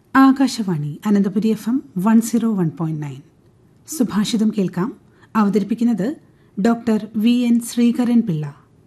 Akashvani Ananthapuri F M one zero one point nine സുഭാഷിതം കേൾക്കാം അവതരിപ്പിക്കുന്നത് doctor V N Sreekaran Pillai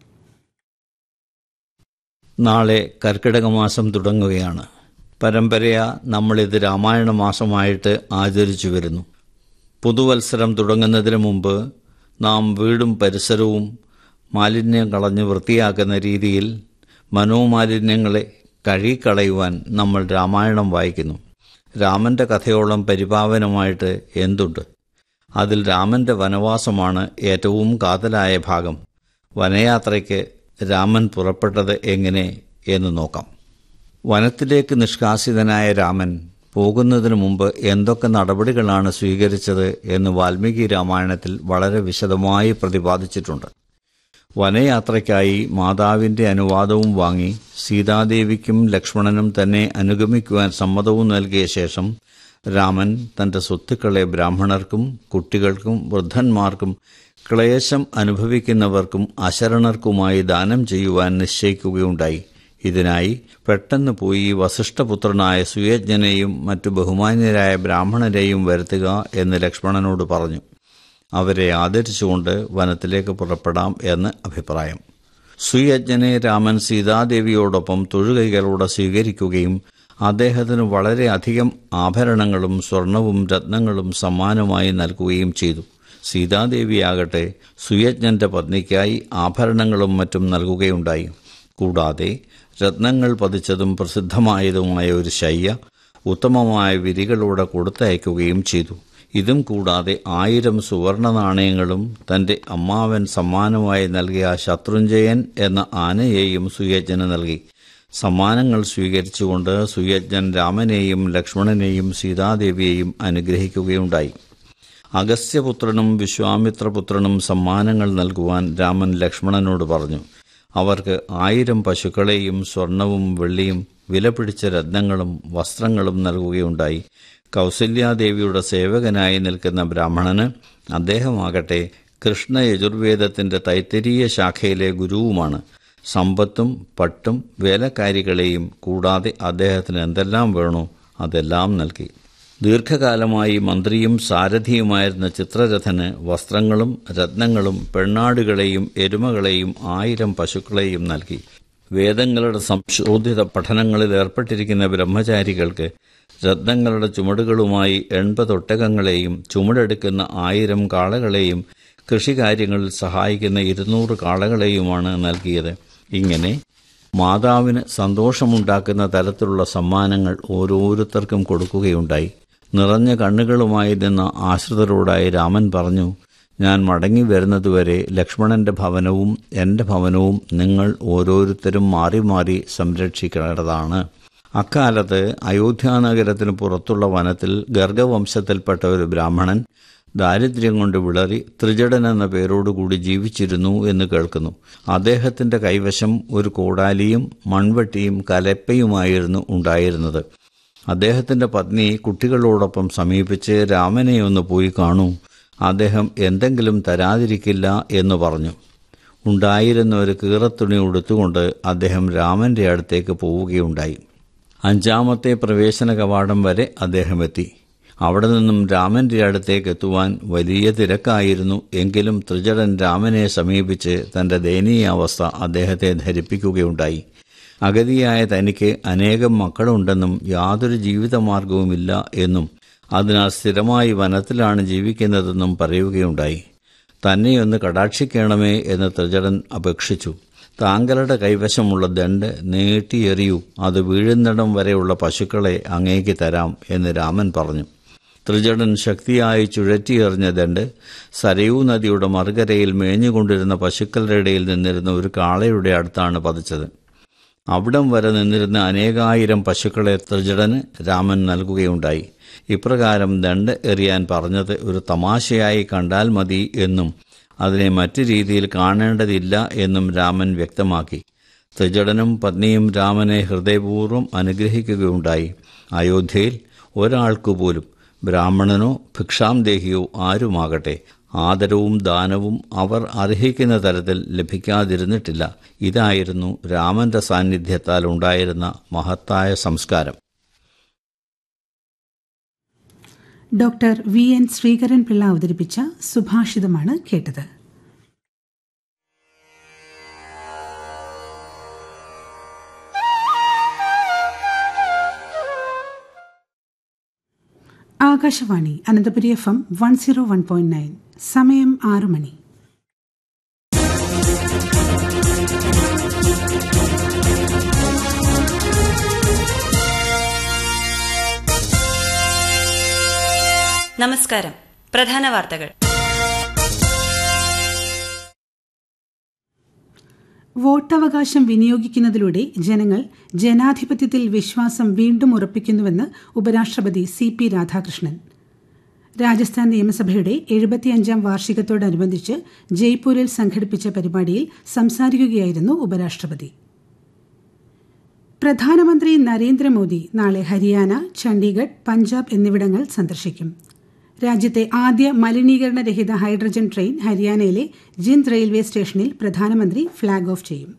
നാളെ കർക്കിടക മാസം തുടങ്ങുകയാണ് പരമ്പരയാ നമ്മളിത് രാമായണ മാസമായിട്ട് ആചരിച്ചു വരുന്നു പുതുവത്സരം തുടങ്ങുന്നതിന് മുമ്പ് നാം വീടും പരിസരവും മാലിന്യം കളഞ്ഞ് വൃത്തിയാക്കുന്ന രീതിയിൽ മനോമാലിന്യങ്ങളെ കഴുകിക്കളയുവാൻ നമ്മൾ രാമായണം വായിക്കുന്നു രാമന്റെ കഥയോളം പരിപാവനമായിട്ട് എന്തുണ്ട് അതിൽ രാമന്റെ വനവാസമാണ് ഏറ്റവും കാതലായ ഭാഗം വനയാത്രയ്ക്ക് രാമൻ പുറപ്പെട്ടത് എങ്ങനെ എന്ന് നോക്കാം വനത്തിലേക്ക് നിഷ്കാസിതനായ രാമൻ പോകുന്നതിന് മുമ്പ് എന്തൊക്കെ നടപടികളാണ് സ്വീകരിച്ചത് എന്ന് വാൽമീകി രാമായണത്തിൽ വളരെ വിശദമായി പ്രതിപാദിച്ചിട്ടുണ്ട് വനയാത്രയ്ക്കായി മാതാവിന്റെ അനുവാദവും വാങ്ങി സീതാദേവിക്കും ലക്ഷ്മണനും തന്നെ അനുഗമിക്കുവാൻ സമ്മതവും നൽകിയ ശേഷം രാമൻ തന്റെ സ്വത്തുക്കളെ ബ്രാഹ്മണർക്കും കുട്ടികൾക്കും വൃദ്ധന്മാർക്കും ക്ലേശം അനുഭവിക്കുന്നവർക്കും അശരണർക്കുമായി ദാനം ചെയ്യുവാൻ നിശ്ചയിക്കുകയുണ്ടായി ഇതിനായി പെട്ടെന്ന് പോയി വസിഷ്ഠപുത്രനായ സുയജ്ഞനെയും മറ്റു ബഹുമാന്യരായ ബ്രാഹ്മണരെയും വരുത്തുക എന്ന് ലക്ഷ്മണനോട് പറഞ്ഞു അവരെ ആദരിച്ചുകൊണ്ട് വനത്തിലേക്ക് പുറപ്പെടാം എന്ന് അഭിപ്രായം സുയജ്ഞനെ രാമൻ സീതാദേവിയോടൊപ്പം തൊഴുകൈകളോടെ സ്വീകരിക്കുകയും അദ്ദേഹത്തിന് വളരെയധികം ആഭരണങ്ങളും സ്വർണവും രത്നങ്ങളും സമ്മാനമായി നൽകുകയും ചെയ്തു സീതാദേവിയാകട്ടെ സുയജ്ഞന്റെ പത്നിക്കായി ആഭരണങ്ങളും മറ്റും നൽകുകയുണ്ടായി കൂടാതെ രത്നങ്ങൾ പതിച്ചതും പ്രസിദ്ധമായതുമായ ഒരു ശയ്യ ഉത്തമമായ വിരികളോടെ കൊടുത്തയക്കുകയും ചെയ്തു ഇതും കൂടാതെ ആയിരം സുവർണ നാണയങ്ങളും തന്റെ അമ്മാവൻ സമ്മാനമായി നൽകിയ ശത്രുഞ്ജയൻ എന്ന ആനയെയും സുയജ്ഞന് നൽകി സമ്മാനങ്ങൾ സ്വീകരിച്ചുകൊണ്ട് സുയജ്ഞൻ രാമനെയും ലക്ഷ്മണനെയും സീതാദേവിയെയും അനുഗ്രഹിക്കുകയുണ്ടായി അഗസ്ത്യപുത്രനും വിശ്വാമിത്രപുത്രനും സമ്മാനങ്ങൾ നൽകുവാൻ രാമൻ ലക്ഷ്മണനോട് പറഞ്ഞു അവർക്ക് ആയിരം പശുക്കളെയും സ്വർണവും വെള്ളിയും വിലപിടിച്ച രത്നങ്ങളും വസ്ത്രങ്ങളും നൽകുകയുണ്ടായി കൗസല്യാദേവിയുടെ സേവകനായി നിൽക്കുന്ന ബ്രാഹ്മണന് അദ്ദേഹമാകട്ടെ കൃഷ്ണ യജുർവേദത്തിന്റെ തൈത്തരീയ ശാഖയിലെ ഗുരുവുമാണ് സമ്പത്തും പട്ടും വേലക്കാരികളെയും കൂടാതെ അദ്ദേഹത്തിന് എന്തെല്ലാം വേണോ അതെല്ലാം നൽകി ദീർഘകാലമായി മന്ത്രിയും സാരഥിയുമായിരുന്ന ചിത്രരഥന് വസ്ത്രങ്ങളും രത്നങ്ങളും പെണ്ണാടുകളെയും എരുമകളെയും ആയിരം പശുക്കളെയും നൽകി വേദങ്ങളുടെ സംശോധിത പഠനങ്ങളിൽ ഏർപ്പെട്ടിരിക്കുന്ന ബ്രഹ്മചാരികൾക്ക് രത്നങ്ങളുടെ ചുമടുകളുമായി എൺപതൊട്ടകങ്ങളെയും ചുമടെടുക്കുന്ന ആയിരം കാളകളെയും കൃഷികാര്യങ്ങളിൽ സഹായിക്കുന്ന ഇരുന്നൂറ് കാളകളെയുമാണ് നൽകിയത് ഇങ്ങനെ മാതാവിന് സന്തോഷമുണ്ടാക്കുന്ന തരത്തിലുള്ള സമ്മാനങ്ങൾ ഓരോരുത്തർക്കും കൊടുക്കുകയുണ്ടായി നിറഞ്ഞ കണ്ണുകളുമായി നിന്ന ആശ്രിതരോടായി രാമൻ പറഞ്ഞു ഞാൻ മടങ്ങി വരുന്നതുവരെ ലക്ഷ്മണന്റെ ഭവനവും എൻ്റെ ഭവനവും നിങ്ങൾ ഓരോരുത്തരും മാറി മാറി സംരക്ഷിക്കേണ്ടതാണ് അക്കാലത്ത് അയോധ്യാനഗരത്തിന് പുറത്തുള്ള വനത്തിൽ ഗർഗവംശത്തിൽപ്പെട്ട ഒരു ബ്രാഹ്മണൻ ദാരിദ്ര്യം കൊണ്ട് വിളറി ത്രിജടൻ എന്ന പേരോടുകൂടി ജീവിച്ചിരുന്നു എന്ന് കേൾക്കുന്നു അദ്ദേഹത്തിന്റെ കൈവശം ഒരു കോടാലിയും മൺവെട്ടിയും കലപ്പയുമായിരുന്നു ഉണ്ടായിരുന്നത് അദ്ദേഹത്തിന്റെ പത്നി കുട്ടികളോടൊപ്പം സമീപിച്ച് രാമനെ ഒന്ന് പോയി കാണൂ അദ്ദേഹം എന്തെങ്കിലും തരാതിരിക്കില്ല എന്ന് പറഞ്ഞു ഉണ്ടായിരുന്ന ഒരു കീറത്തുണി ഉടുത്തുകൊണ്ട് അദ്ദേഹം രാമന്റെ അടുത്തേക്ക് പോവുകയുണ്ടായി അഞ്ചാമത്തെ പ്രവേശന കവാടം വരെ അദ്ദേഹം എത്തി അവിടെ നിന്നും രാമന്റെ അടുത്തേക്ക് എത്തുവാൻ വലിയ തിരക്കായിരുന്നു എങ്കിലും ത്രിജടൻ രാമനെ സമീപിച്ച് തന്റെ ദയനീയാവസ്ഥ അദ്ദേഹത്തെ ധരിപ്പിക്കുകയുണ്ടായി അഗതിയായ തനിക്ക് അനേകം മക്കളുണ്ടെന്നും യാതൊരു ജീവിതമാർഗവുമില്ല എന്നും അതിനാൽ സ്ഥിരമായി വനത്തിലാണ് ജീവിക്കുന്നതെന്നും പറയുകയുണ്ടായി തന്നെയൊന്ന് കടാക്ഷിക്കണമേ എന്ന് ത്രിജടൻ അപേക്ഷിച്ചു താങ്കളുടെ കൈവശമുള്ള ദണ്ട് നീട്ടിയെറിയൂ അത് വീഴുന്നിടം വരെയുള്ള പശുക്കളെ അങ്ങേക്ക് തരാം എന്ന് രാമൻ പറഞ്ഞു ത്രിജടൻ ശക്തിയായി ചുഴറ്റിയെറിഞ്ഞ ദണ്ട് സരയൂ നദിയുടെ മറുകരയിൽ മേഞ്ഞുകൊണ്ടിരുന്ന പശുക്കളുടെ ഇടയിൽ നിന്നിരുന്ന ഒരു കാളയുടെ അടുത്താണ് പതിച്ചത് അവിടം വരെ നിന്നിരുന്ന അനേകായിരം പശുക്കളെ ത്രിജടന് രാമൻ നൽകുകയുണ്ടായി ഇപ്രകാരം ദണ്ട് എറിയാൻ പറഞ്ഞത് ഒരു തമാശയായി കണ്ടാൽ മതി എന്നും അതിനെ മറ്റു രീതിയിൽ കാണേണ്ടതില്ല എന്നും രാമൻ വ്യക്തമാക്കി ത്രിജടനും പത്നിയും രാമനെ ഹൃദയപൂർവ്വം അനുഗ്രഹിക്കുകയുണ്ടായി അയോധ്യയിൽ ഒരാൾക്കു പോലും ബ്രാഹ്മണനോ ഭിക്ഷാംദേഹിയോ ആരുമാകട്ടെ ആദരവും ദാനവും അവർ അർഹിക്കുന്ന തരത്തിൽ ലഭിക്കാതിരുന്നിട്ടില്ല ഇതായിരുന്നു രാമന്റെ സാന്നിധ്യത്താൽ ഉണ്ടായിരുന്ന മഹത്തായ സംസ്കാരം doctor V N Sreekaran Pillai അവതരിപ്പിച്ച സുഭാഷിതമാണ് കേട്ടത് Akashvani Ananthapuri F M one zero one point nine സമയം ആറു മണി നമസ്കാരം പ്രധാന വാർത്തകൾ വോട്ടവകാശം വിനിയോഗിക്കുന്നതിലൂടെ ജനങ്ങൾ ജനാധിപത്യത്തിൽ വിശ്വാസം വീണ്ടും ഉറപ്പിക്കുന്നുവെന്ന് ഉപരാഷ്ട്രപതി സി പി രാധാകൃഷ്ണൻ രാജസ്ഥാൻ നിയമസഭയുടെ എഴുപത്തിയഞ്ചാം വാർഷികത്തോടനുബന്ധിച്ച് ജയ്പൂരിൽ സംഘടിപ്പിച്ച പരിപാടിയിൽ സംസാരിക്കുകയായിരുന്നു ഉപരാഷ്ട്രപതി പ്രധാനമന്ത്രി നരേന്ദ്രമോദി നാളെ ഹരിയാന ചണ്ഡീഗഡ് പഞ്ചാബ് എന്നിവിടങ്ങൾ സന്ദർശിക്കും രാജ്യത്തെ ആദ്യ മലിനീകരണരഹിത ഹൈഡ്രജൻ ട്രെയിൻ ഹരിയാനയിലെ ജിന്ദ് റെയിൽവേ സ്റ്റേഷനിൽ പ്രധാനമന്ത്രി ഫ്ളാഗ് ഓഫ് ചെയ്യും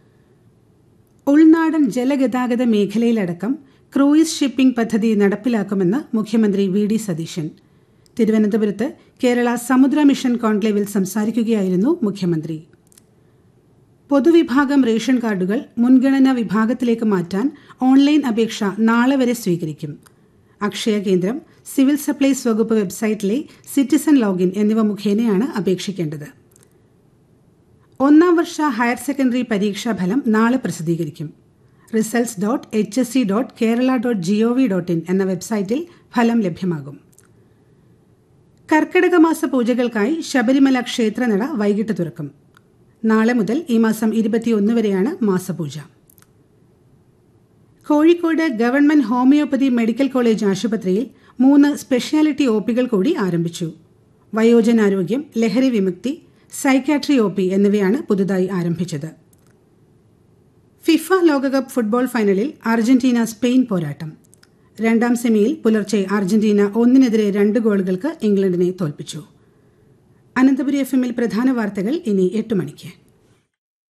ഉൾനാടൻ ജലഗതാഗത മേഖലയിലടക്കം ക്രൂയിസ് ഷിപ്പിംഗ് പദ്ധതി നടപ്പിലാക്കുമെന്ന് മുഖ്യമന്ത്രി വി ഡി സതീശൻ തിരുവനന്തപുരത്ത് കേരള സമുദ്ര മിഷൻ കോൺക്ലേവിൽ സംസാരിക്കുകയായിരുന്നു മുഖ്യമന്ത്രി പൊതുവിഭാഗം റേഷൻ കാർഡുകൾ മുൻഗണനാ വിഭാഗത്തിലേക്ക് മാറ്റാൻ ഓൺലൈൻ അപേക്ഷ നാളെ വരെ സ്വീകരിക്കും അക്ഷയ കേന്ദ്രം സിവിൽ സപ്ലൈസ് വകുപ്പ് വെബ്സൈറ്റിലെ സിറ്റിസൺ ലോഗിൻ എന്നിവ മുഖേനയാണ് അപേക്ഷിക്കേണ്ടത് ഒന്നാം വർഷ ഹയർ സെക്കൻഡറി പരീക്ഷാ ഫലം നാളെ പ്രസിദ്ധീകരിക്കും results dot H S C dot Kerala dot G O V dot in എന്ന വെബ്സൈറ്റിൽ ഫലം ലഭ്യമാകും കർക്കിടക മാസ പൂജകൾക്കായി ശബരിമല ക്ഷേത്രനട വൈകിട്ട് തുറക്കും നാളെ മുതൽ ഈ മാസം ഇരുപത്തിയൊന്ന് വരെയാണ് മാസപൂജ Kozhikode government homoeopathy medical college ആശുപത്രിയിൽ മൂന്ന് സ്പെഷ്യാലിറ്റി ഒ പികൾ കൂടി ആരംഭിച്ചു വയോജനാരോഗ്യം ലഹരി വിമുക്തി സൈക്കാട്രി ഒ പി എന്നിവയാണ് പുതുതായി ആരംഭിച്ചത് ഫിഫ ലോകകപ്പ് ഫുട്ബോൾ ഫൈനലിൽ അർജന്റീന സ്പെയിൻ പോരാട്ടം രണ്ടാം സെമിയിൽ പുലർച്ചെ അർജന്റീന ഒന്നിനെതിരെ രണ്ട് ഗോളുകൾക്ക് ഇംഗ്ലണ്ടിനെ തോൽപ്പിച്ചു അനന്തപുരി എഫ് എമ്മിൽ പ്രധാന വാർത്തകൾ ഇനി എട്ട് മണിക്ക്